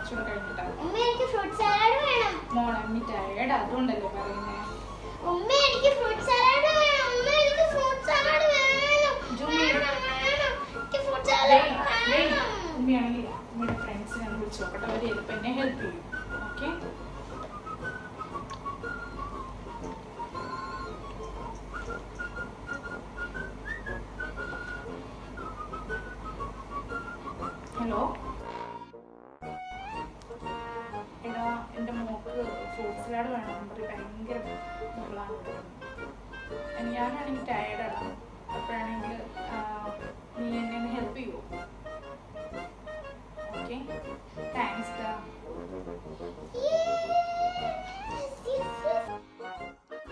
കുറച്ചുകൂടെ കഴിഞ്ഞിട്ടാ ഉമ്മ എനിക്ക് ഫ്രൂട്ട് സാലഡ് വേണം മോളെ അമ്മി ടയേർഡ് അതുകൊണ്ടല്ലേ പറയുന്നേ ഉമ്മ എനിക്ക് ഫ്രൂട്ട് സാലഡ് വേണം ഉമ്മ എനിക്ക് ഫ്രൂട്ട് സാലഡ് വേണം ജൂലി. വേണം വേണം എനിക്ക് ഫ്രൂട്ട് ദേ, സാലഡ് ദേ, വേണം ഉമ്മയാണെങ്കിൽ ഉമ്മയുടെ ഫ്രണ്ട്സിനെ ഒന്ന് വിളിച്ചു നോക്കട്ടെ അവർ ചിലപ്പോൾ എന്നെ ഹെൽപ്പ് ചെയ്യും ഓക്കെ ഹലോ എടാ എൻ്റെ മോക്ക് ഫ്രൂട്ട് സലാഡ് വേണം പറഞ്ഞ് ഭയങ്കര ബഹളമാണ് ഞാനാണെങ്കിൽ ടയർഡാണ് അപ്പോഴാണെങ്കിൽ നീ എന്നെ ഒന്ന് ഹെൽപ്പ് ചെയ്യുമോ ഓക്കെ താങ്ക്സ് ഡാ Yes, yes, yes.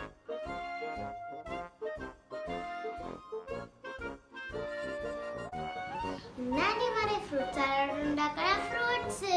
എന്നാണ്ടി മാറി ഫ്രൂട്ട് സാലഡ് ഉണ്ടാക്കണ ഫ്രൂട്ട്സ്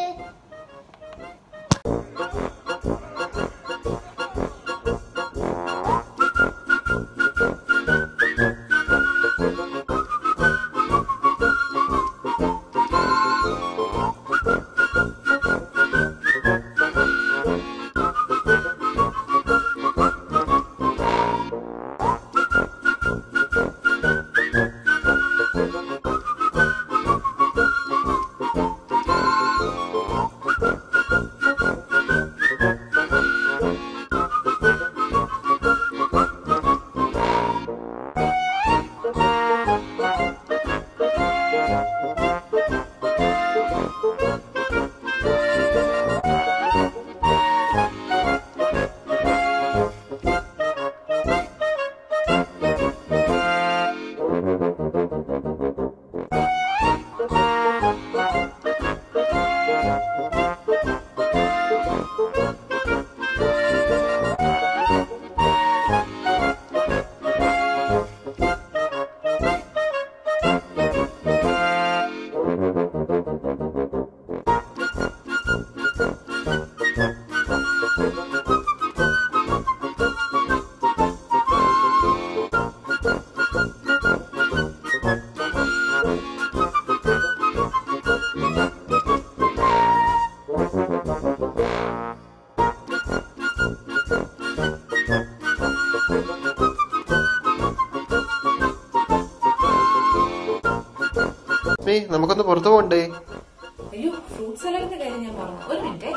മേ നമുക്കൊന്ന് പുറത്തു പോകണ്ടേ അയ്യോ ഫ്രൂട്ട് സലാഡിന്റെ കാര്യം ഞാൻ പറഞ്ഞു ഒരു മിനിറ്റ്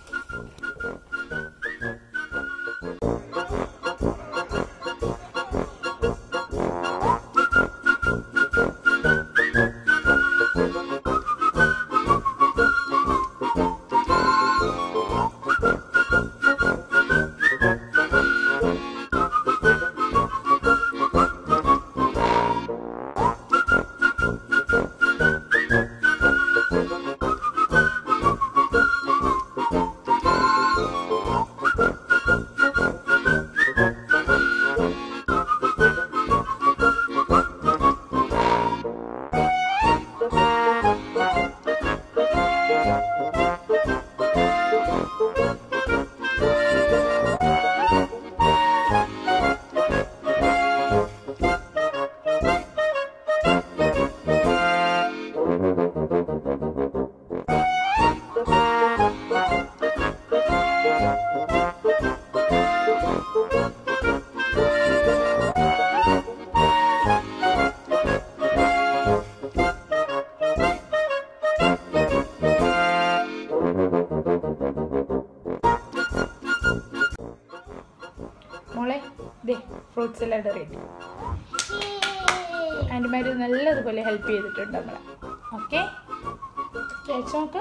മോളെ ദേ ഫ്രൂട്ട് സലാഡ് റെഡി ആൻറ്റിമാർ നല്ലതുപോലെ ഹെൽപ്പ് ചെയ്തിട്ടുണ്ട് നമ്മളെ ഓക്കെ കഴിച്ചു നോക്ക്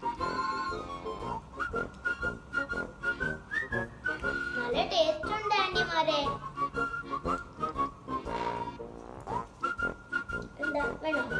നല്ല ടേസ്റ്റ് ഉണ്ട് ആന്റിമാരെ എന്താ വേണോ